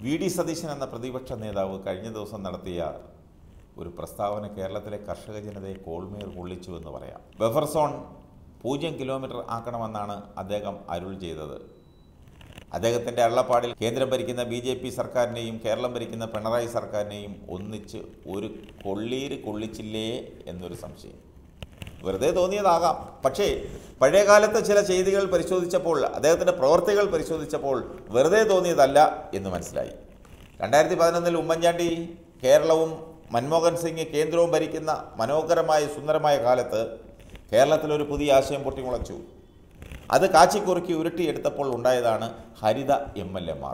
V D Satheesan എന്ന പ്രതിപക്ഷ നേതാവ് കഴിഞ്ഞ ദിവസം നടത്തിയ ഒരു പ്രസ്താവന കേരളത്തിലെ കർഷക ജനതയെ കോൾമേർ കൊള്ളിച്ചു എന്ന് പറയാം ബഫർ സോൺ പൂജ്യം കിലോമീറ്റർ ആക്കണമെന്നാണ് അദ്ദേഹം അരുൾ ചെയ്തത് അദ്ദേഹത്തിൻ്റെ അള്ളപ്പാടിൽ കേന്ദ്രം ഭരിക്കുന്ന ബി ജെ പി സർക്കാരിനെയും കേരളം ഭരിക്കുന്ന പിണറായി സർക്കാരിനെയും ഒന്നിച്ച് ഒരു കൊള്ളീര് കൊള്ളിച്ചില്ലേ എന്നൊരു സംശയം വെറുതെ തോന്നിയതാകാം പക്ഷേ പഴയകാലത്തെ ചില ചെയ്തികൾ പരിശോധിച്ചപ്പോൾ അദ്ദേഹത്തിൻ്റെ പ്രവർത്തികൾ പരിശോധിച്ചപ്പോൾ വെറുതെ തോന്നിയതല്ല എന്ന് മനസ്സിലായി രണ്ടായിരത്തി പതിനൊന്നിൽ ഉമ്മൻചാണ്ടി കേരളവും മൻമോഹൻ സിംഗ് കേന്ദ്രവും ഭരിക്കുന്ന മനോഹരമായ സുന്ദരമായ കാലത്ത് കേരളത്തിലൊരു പുതിയ ആശയം പൊട്ടിമുളച്ചു അത് കാച്ചിക്കുറുക്കി ഉരുട്ടിയെടുത്തപ്പോൾ ഉണ്ടായതാണ് ഹരിത എം എൽ എമാർ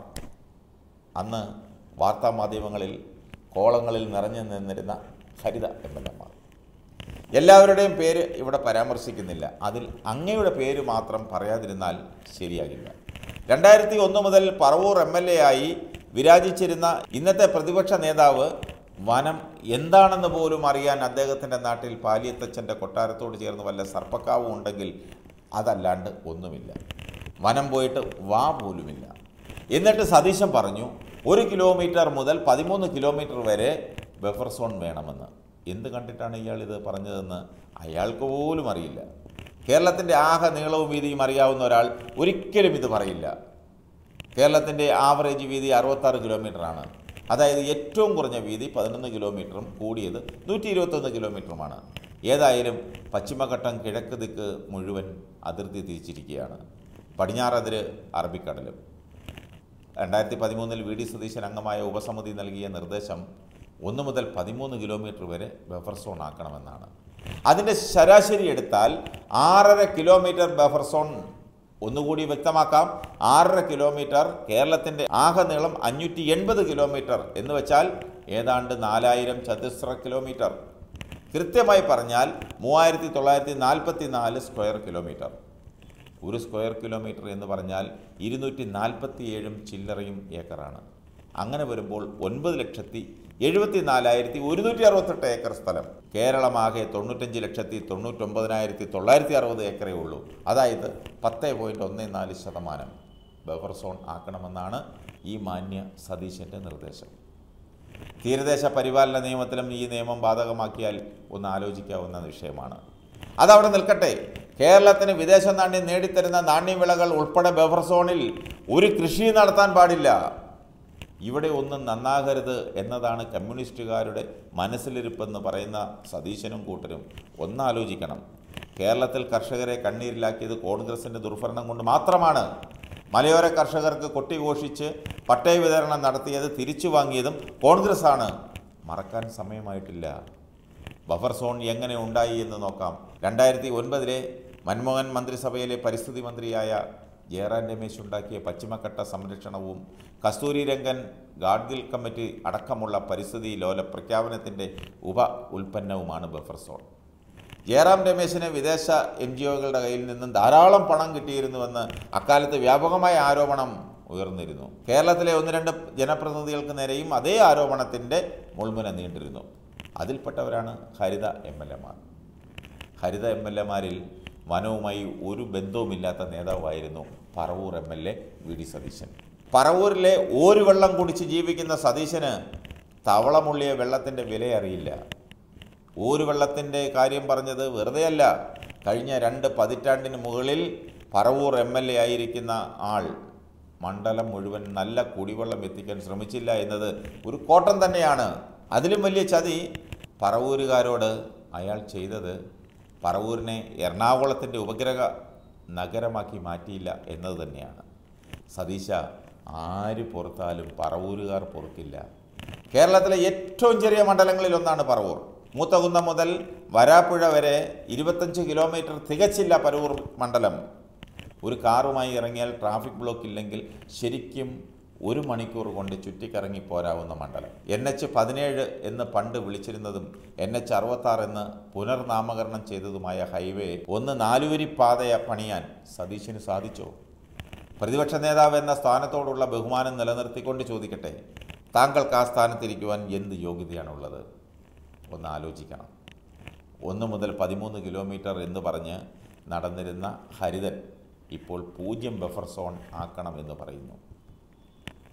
അന്ന് വാർത്താമാധ്യമങ്ങളിൽ കോളങ്ങളിൽ നിറഞ്ഞു നിന്നിരുന്ന ഹരിത എം എൽ എമാർ എല്ലാവരുടെയും പേര് ഇവിടെ പരാമർശിക്കുന്നില്ല അതിൽ അങ്ങയുടെ പേര് മാത്രം പറയാതിരുന്നാൽ ശരിയാകില്ല രണ്ടായിരത്തി ഒന്ന് മുതൽ പറവൂർ എം എൽ എ ആയി വിരാജിച്ചിരുന്ന ഇന്നത്തെ പ്രതിപക്ഷ നേതാവ് വനം എന്താണെന്ന് പോലും അറിയാൻ അദ്ദേഹത്തിൻ്റെ നാട്ടിൽ പാലിയത്തച്ഛൻ്റെ കൊട്ടാരത്തോട് ചേർന്ന് വല്ല സർപ്പക്കാവും ഉണ്ടെങ്കിൽ അതല്ലാണ്ട് ഒന്നുമില്ല വനം പോയിട്ട് വാ പോലുമില്ല എന്നിട്ട് സതീശൻ പറഞ്ഞു ഒരു കിലോമീറ്റർ മുതൽ പതിമൂന്ന് കിലോമീറ്റർ വരെ ബഫർ സോൺ വേണമെന്ന് എന്ത് കണ്ടിട്ടാണ് ഇയാൾ ഇത് പറഞ്ഞതെന്ന് അയാൾക്ക് പോലും അറിയില്ല കേരളത്തിൻ്റെ ആകെ നീളവും വീതിയും അറിയാവുന്ന ഒരാൾ ഒരിക്കലും ഇത് പറയില്ല കേരളത്തിൻ്റെ ആവറേജ് വീതി അറുപത്താറ് കിലോമീറ്ററാണ് അതായത് ഏറ്റവും കുറഞ്ഞ വീതി പതിനൊന്ന് കിലോമീറ്ററും കൂടിയത് നൂറ്റി ഇരുപത്തൊന്ന് കിലോമീറ്ററുമാണ് ഏതായാലും പശ്ചിമഘട്ടം കിഴക്ക് ദിക്ക് മുഴുവൻ അതിർത്തി തിരിച്ചിരിക്കുകയാണ് പടിഞ്ഞാറതിര് അറബിക്കടലും രണ്ടായിരത്തി പതിമൂന്നിൽ വി ഡി സതീശൻ അംഗമായ ഉപസമിതി നൽകിയ നിർദ്ദേശം ഒന്ന് മുതൽ പതിമൂന്ന് കിലോമീറ്റർ വരെ ബഫർ സോൺ ആക്കണമെന്നാണ് അതിൻ്റെ ശരാശരി എടുത്താൽ ആറര കിലോമീറ്റർ ബഫർ സോൺ ഒന്നുകൂടി വ്യക്തമാക്കാം ആറര കിലോമീറ്റർ കേരളത്തിൻ്റെ ആകെ നീളം അഞ്ഞൂറ്റി എൺപത് കിലോമീറ്റർ എന്ന് വെച്ചാൽ ഏതാണ്ട് നാലായിരം ചതുശ്ര കിലോമീറ്റർ കൃത്യമായി പറഞ്ഞാൽ മൂവായിരത്തി തൊള്ളായിരത്തി നാൽപ്പത്തി നാല് സ്ക്വയർ കിലോമീറ്റർ ഒരു സ്ക്വയർ കിലോമീറ്റർ എന്ന് പറഞ്ഞാൽ ഇരുന്നൂറ്റി നാൽപ്പത്തിയേഴും ചില്ലറയും ഏക്കറാണ് അങ്ങനെ വരുമ്പോൾ ഒൻപത് ലക്ഷത്തി എഴുപത്തി നാലായിരത്തി ഒരുന്നൂറ്റി അറുപത്തെട്ട് ഏക്കർ സ്ഥലം കേരളമാകെ തൊണ്ണൂറ്റഞ്ച് ലക്ഷത്തി തൊണ്ണൂറ്റൊമ്പതിനായിരത്തി തൊള്ളായിരത്തി അറുപത് ഏക്കറേ ഉള്ളൂ അതായത് പത്ത് പോയിൻറ്റ് ഒന്ന് നാല് ശതമാനം ബഫർ സോൺ ആക്കണമെന്നാണ് ഈ മാന്യ സതീശൻ്റെ നിർദ്ദേശം തീരദേശ പരിപാലന നിയമത്തിലും ഈ നിയമം ബാധകമാക്കിയാൽ ഒന്ന് ആലോചിക്കാവുന്ന വിഷയമാണ് അതവിടെ നിൽക്കട്ടെ കേരളത്തിന് വിദേശ നാണ്യം നേടിത്തരുന്ന നാണ്യവിളകൾ ഉൾപ്പെടെ ബഫർ സോണിൽ ഒരു കൃഷി നടത്താൻ പാടില്ല ഇവിടെ ഒന്നും നന്നാകരുത് എന്നതാണ് കമ്മ്യൂണിസ്റ്റുകാരുടെ മനസ്സിലിരിപ്പെന്ന് പറയുന്ന സതീശനും കൂട്ടരും ഒന്നാലോചിക്കണം കേരളത്തിൽ കർഷകരെ കണ്ണീരിലാക്കിയത് കോൺഗ്രസിൻ്റെ ദുർഭരണം കൊണ്ട് മാത്രമാണ് മലയോര കർഷകർക്ക് കൊട്ടിഘോഷിച്ച് പട്ടയ വിതരണം നടത്തിയത് തിരിച്ചു വാങ്ങിയതും കോൺഗ്രസ്സാണ് മറക്കാൻ സമയമായിട്ടില്ല ബഫർ സോൺ എങ്ങനെ ഉണ്ടായി എന്ന് നോക്കാം രണ്ടായിരത്തി ഒൻപതിലെ മൻമോഹൻ മന്ത്രിസഭയിലെ പരിസ്ഥിതി മന്ത്രിയായ ജയറാം രമേശ് ഉണ്ടാക്കിയ പശ്ചിമഘട്ട സംരക്ഷണവും കസ്തൂരി രംഗൻ ഗാഡ്ഗിൽ കമ്മിറ്റി അടക്കമുള്ള പരിസ്ഥിതി ലോല പ്രഖ്യാപനത്തിൻ്റെ ഉപ ഉൽപ്പന്നവുമാണ് ബഫർ സോൺ ജയറാം രമേശിന് വിദേശ എൻ ജി ഒകളുടെ കയ്യിൽ നിന്നും ധാരാളം പണം കിട്ടിയിരുന്നുവെന്ന് അക്കാലത്ത് വ്യാപകമായ ആരോപണം ഉയർന്നിരുന്നു കേരളത്തിലെ ഒന്ന് രണ്ട് ജനപ്രതിനിധികൾക്ക് നേരെയും അതേ ആരോപണത്തിൻ്റെ മുൾമുന നീണ്ടിരുന്നു അതിൽപ്പെട്ടവരാണ് ഹരിത എം എൽ എമാർ ഹരിത എം എൽ എമാരിൽ വനവുമായി ഒരു ബന്ധവുമില്ലാത്ത നേതാവായിരുന്നു Paravur M L A V D Satheesan പറവൂരിലെ ഒരു വെള്ളം കുടിച്ച് ജീവിക്കുന്ന സതീശന് തവളമുള്ളിയ വെള്ളത്തിൻ്റെ വില അറിയില്ല ഒരു വെള്ളത്തിൻ്റെ കാര്യം പറഞ്ഞത് വെറുതെയല്ല കഴിഞ്ഞ രണ്ട് പതിറ്റാണ്ടിന് മുകളിൽ പറവൂർ എം എൽ എ ആയിരിക്കുന്ന ആൾ മണ്ഡലം മുഴുവൻ നല്ല കുടിവെള്ളം എത്തിക്കാൻ ശ്രമിച്ചില്ല എന്നത് ഒരു കോട്ടം തന്നെയാണ് അതിലും വലിയ ചതി പറവൂരുകാരോട് അയാൾ ചെയ്തത് പറവൂരിനെ എറണാകുളത്തിൻ്റെ ഉപഗ്രഹ നഗരമാക്കി മാറ്റിയില്ല എന്നത് തന്നെയാണ് സതീശ ആര് പുറത്താലും പറവൂരുകാർ പൊറുക്കില്ല കേരളത്തിലെ ഏറ്റവും ചെറിയ മണ്ഡലങ്ങളിലൊന്നാണ് പറവൂർ മൂത്തകുന്നം മുതൽ വരാപ്പുഴ വരെ ഇരുപത്തഞ്ച് കിലോമീറ്റർ തികച്ചില്ല പറവൂർ മണ്ഡലം ഒരു കാറുമായി ഇറങ്ങിയാൽ ട്രാഫിക് ബ്ലോക്ക് ഇല്ലെങ്കിൽ ശരിക്കും ഒരു മണിക്കൂർ കൊണ്ട് ചുറ്റിക്കറങ്ങി പോരാവുന്ന മണ്ഡലം എൻ എച്ച് പതിനേഴ് എന്ന് പണ്ട് വിളിച്ചിരുന്നതും എൻ എച്ച് അറുപത്താറ് എന്ന് പുനർനാമകരണം ചെയ്തതുമായ ഹൈവേ ഒന്ന് നാലുവരി പാതയ പണിയാൻ സതീശന് സാധിച്ചോ പ്രതിപക്ഷ നേതാവ് എന്ന സ്ഥാനത്തോടുള്ള ബഹുമാനം നിലനിർത്തിക്കൊണ്ട് ചോദിക്കട്ടെ താങ്കൾക്ക് ആ സ്ഥാനത്തിരിക്കുവാൻ എന്ത് യോഗ്യതയാണുള്ളത് ഒന്ന് ആലോചിക്കണം ഒന്ന് മുതൽ പതിമൂന്ന് കിലോമീറ്റർ എന്ന് പറഞ്ഞ് നടന്നിരുന്ന ഹരിതൻ ഇപ്പോൾ പൂജ്യം ബഫർ സോൺ ആക്കണമെന്ന് പറയുന്നു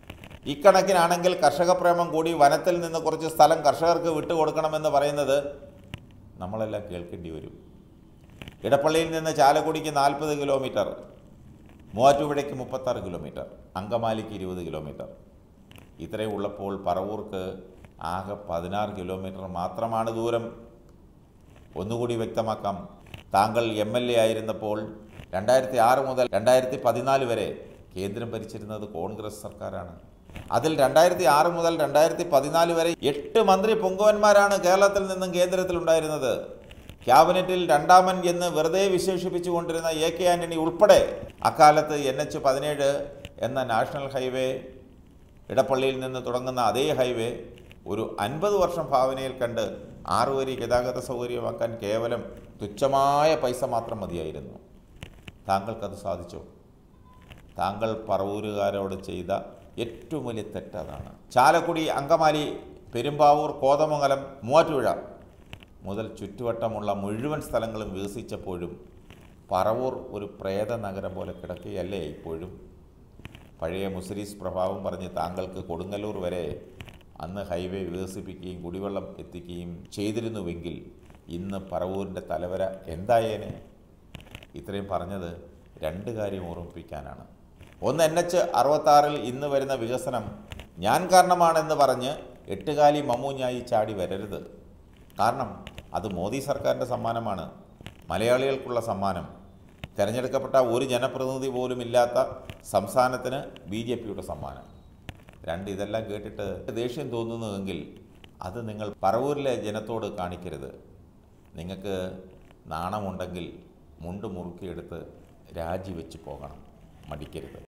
ഇക്കണക്കിനാണെങ്കിൽ കർഷക പ്രേമം കൂടി വനത്തിൽ നിന്ന് കുറച്ച് സ്ഥലം കർഷകർക്ക് വിട്ടുകൊടുക്കണമെന്ന് പറയുന്നത് നമ്മളെല്ലാം കേൾക്കേണ്ടി വരും ഇടപ്പള്ളിയിൽ നിന്ന് ചാലക്കുടിക്ക് നാൽപ്പത് കിലോമീറ്റർ മൂവാറ്റുപുഴയ്ക്ക് മുപ്പത്താറ് കിലോമീറ്റർ അങ്കമാലിക്ക് ഇരുപത് കിലോമീറ്റർ ഇത്രയും ഉള്ളപ്പോൾ പറവൂർക്ക് ആകെ പതിനാറ് കിലോമീറ്റർ മാത്രമാണ് ദൂരം ഒന്നുകൂടി വ്യക്തമാക്കാം താങ്കൾ എം എൽ എ ആയിരുന്നപ്പോൾ രണ്ടായിരത്തി ആറ് മുതൽ രണ്ടായിരത്തി പതിനാല് വരെ കേന്ദ്രം ഭരിച്ചിരുന്നത് കോൺഗ്രസ് സർക്കാരാണ് അതിൽ രണ്ടായിരത്തി ആറ് മുതൽ രണ്ടായിരത്തി പതിനാല് വരെ എട്ട് മന്ത്രി പൊങ്കവന്മാരാണ് കേരളത്തിൽ നിന്നും കേന്ദ്രത്തിലുണ്ടായിരുന്നത് ക്യാബിനറ്റിൽ രണ്ടാമൻ എന്ന് വെറുതെ വിശേഷിപ്പിച്ചുകൊണ്ടിരുന്ന എ കെ ആന്റണി ഉൾപ്പെടെ അക്കാലത്ത് എൻ എച്ച് പതിനേഴ് എന്ന നാഷണൽ ഹൈവേ ഇടപ്പള്ളിയിൽ നിന്ന് തുടങ്ങുന്ന അതേ ഹൈവേ ഒരു അൻപത് വർഷം ഭാവനയിൽ കണ്ട് ആറുവരി ഗതാഗത സൗകര്യമാക്കാൻ കേവലം തുച്ഛമായ പൈസ മാത്രം മതിയായിരുന്നു താങ്കൾക്കത് സാധിച്ചോ താങ്കൾ പറവൂരുകാരോട് ചെയ്ത ഏറ്റവും വലിയ തെറ്റ് അതാണ് ചാലക്കുടി അങ്കമാലി പെരുമ്പാവൂർ കോതമംഗലം മൂവാറ്റുപുഴ മുതൽ ചുറ്റുവട്ടമുള്ള മുഴുവൻ സ്ഥലങ്ങളും വികസിച്ചപ്പോഴും പറവൂർ ഒരു പ്രേത നഗരം പോലെ കിടക്കുകയല്ലേ ഇപ്പോഴും പഴയ മുസ്ലിസ് പ്രഭാവം പറഞ്ഞ് താങ്കൾക്ക് കൊടുങ്ങല്ലൂർ വരെ അന്ന് ഹൈവേ വികസിപ്പിക്കുകയും കുടിവെള്ളം എത്തിക്കുകയും ചെയ്തിരുന്നുവെങ്കിൽ ഇന്ന് പറവൂരിൻ്റെ തലവര എന്തായേനെ ഇത്രയും പറഞ്ഞത് രണ്ട് കാര്യം ഓർമ്മിപ്പിക്കാനാണ് ഒന്ന് എൻ എച്ച് അറുപത്താറിൽ ഇന്ന് വരുന്ന വികസനം ഞാൻ കാരണമാണെന്ന് പറഞ്ഞ് എട്ടുകാലി മമ്മൂഞ്ഞായി ചാടി വരരുത് കാരണം അത് മോദി സർക്കാരിൻ്റെ സമ്മാനമാണ് മലയാളികൾക്കുള്ള സമ്മാനം തിരഞ്ഞെടുക്കപ്പെട്ട ഒരു ജനപ്രതിനിധി പോലും ഇല്ലാത്ത സംസ്ഥാനത്തിന് ബി ജെ പിയുടെ സമ്മാനം രണ്ട് ഇതെല്ലാം കേട്ടിട്ട് ദേഷ്യം തോന്നുന്നുവെങ്കിൽ അത് നിങ്ങൾ പറവൂരിലെ ജനത്തോട് കാണിക്കരുത് നിങ്ങൾക്ക് നാണമുണ്ടെങ്കിൽ മുണ്ട് മുറുക്കിയെടുത്ത് രാജിവെച്ച് പോകണം മടിക്കരുത്